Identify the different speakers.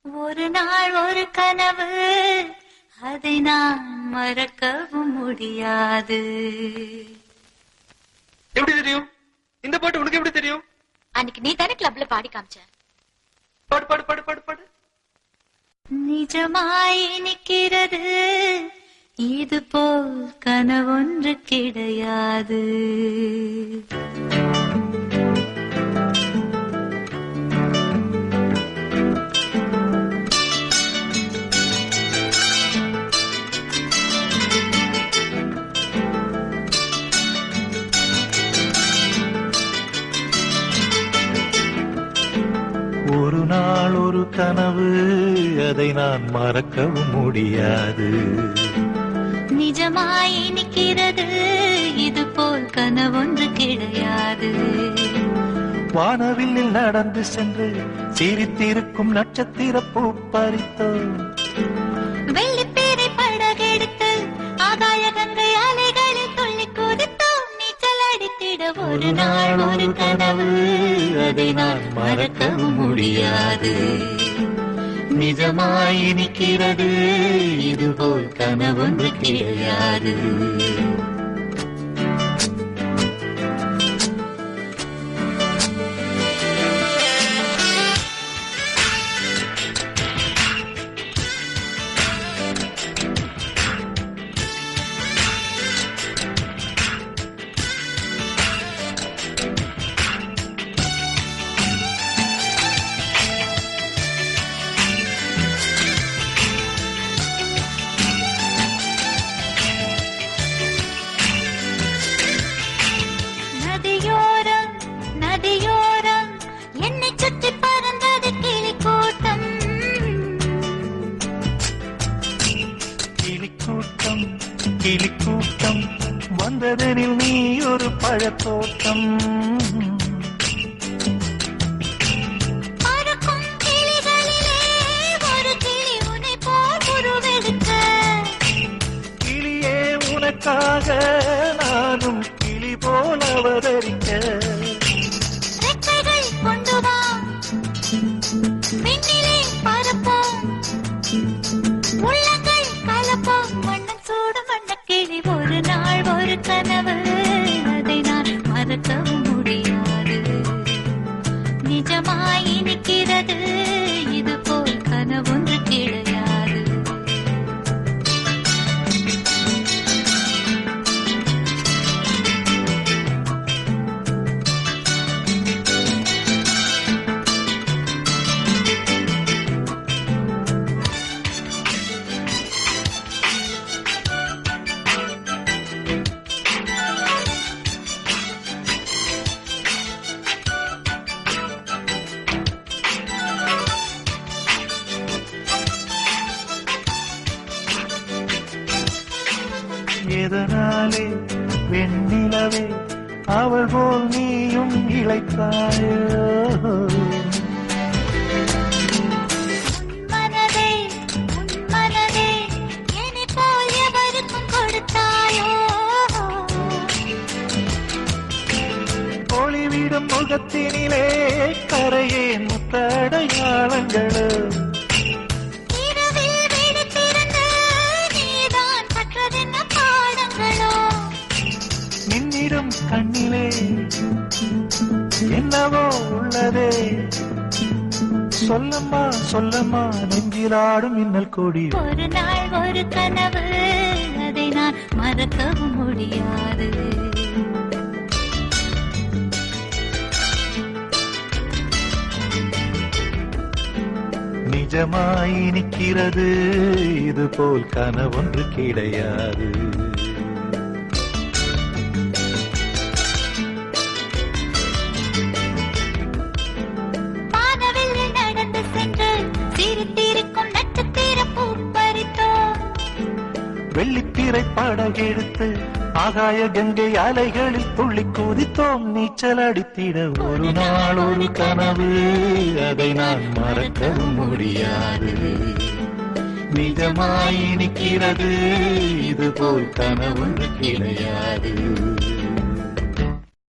Speaker 1: ஒரு நாள் ஒரு கனவு அதை நான் மறக்கவும் முடியாது
Speaker 2: எப்படி தெரியும் இந்த பாட்டு உனக்கு எப்படி தெரியும்
Speaker 3: அன்னைக்கு நீ தானே கிளப்ல பாடி காமிச்ச
Speaker 2: பாடு பாடு பாடு பாடு பாடு
Speaker 1: நிஜமாய் நிற்கிறது இது போல் கனவொன்று கிடையாது
Speaker 4: ஒரு நாள் ஒரு கனவு அதை நான் மறக்கவும் முடியாது
Speaker 1: நிஜமாய் நிற்கிறது இது போல் கனவொன்று கிடையாது
Speaker 4: வானவில்லில் நடந்து சென்று சிரித்திருக்கும் நட்சத்திர பூ பறித்தோ
Speaker 1: வெள்ளிப்பேரை படகெடுத்து ஆகாய கங்கை அலைகளில் துள்ளி குதித்தோம் நீச்சல் அடித்திட ஒரு நாள் ஒரு கனவு அதை நான் மறக்கவும் முடியாது நிஜமாய் நிற்கிறது இதுபோல் கனவொன்று கிடையாது நதியோரம் நதியோரம் என்னை சுற்றி பறந்தது கிளி கூட்டம்
Speaker 4: கிளிக்கூட்டம் கிளிக்கூட்டம் வந்ததெனில் நீ ஒரு பழத்தோட்டம்
Speaker 1: பறக்கும் கிளிகளிலே ஒரு கிளி உன்னை போல் உருவெடுக்க
Speaker 4: கிளியே உனக்காக நானும் கிளி போல் அவதரிக்க
Speaker 1: ரெக்கைகள் கொண்டு வா விண்ணிலே பறப்போம் உள்ளங்கள் கலப்போம் மண்ணன் சூடு மண்ண கிளி ஒரு நாள் ஒரு கனவு அதை நான் மறக்கவும் முடியாது நிஜமாய் நிற்கிறது இது போல் கனவொன்று கிடையாது
Speaker 4: எதனாலே வெண்ணிலவே அவள் போல் நீயும் இழைத்தாயோ
Speaker 1: மனதே உன் மனதே என்னை போல் எவருக்கும் கொடுத்தாயோ
Speaker 4: ஒளிவிடும் முகத்தினிலே கரையே முத்தடையாளங்களோ
Speaker 1: இரவில் விழித்திருந்து நீதான் கற்றதென்ன பாடங்களோ
Speaker 4: நின்னிடும் கண்ணிலே என்னவோ உள்ளதே சொல்லம்மா சொல்லம்மா நெஞ்சிலாடும் மின்னல் கொடி
Speaker 1: ஒரு நாள் ஒரு கனவு அதை நான் மறக்கவும் முடியாது
Speaker 4: நிஜமாய் நிற்கிறது இது போல் கனவொன்று கிடையாது
Speaker 1: வானவில்லில் நடந்து சென்று சிரித்திருக்கும் நட்சத்திர பூ பறித்தோம்
Speaker 4: வெள்ளித்திரை படகெடுத்து ஆகாய கங்கை அலைகளில் துள்ளி குதித்தோம் நீச்சல் அடித்திட ஒரு நாள் ஒரு கனவு அதை நான் மறக்கவும் முடியாது நிஜமாய் நிற்கிறது இது போல் கனவொன்று கிடையாது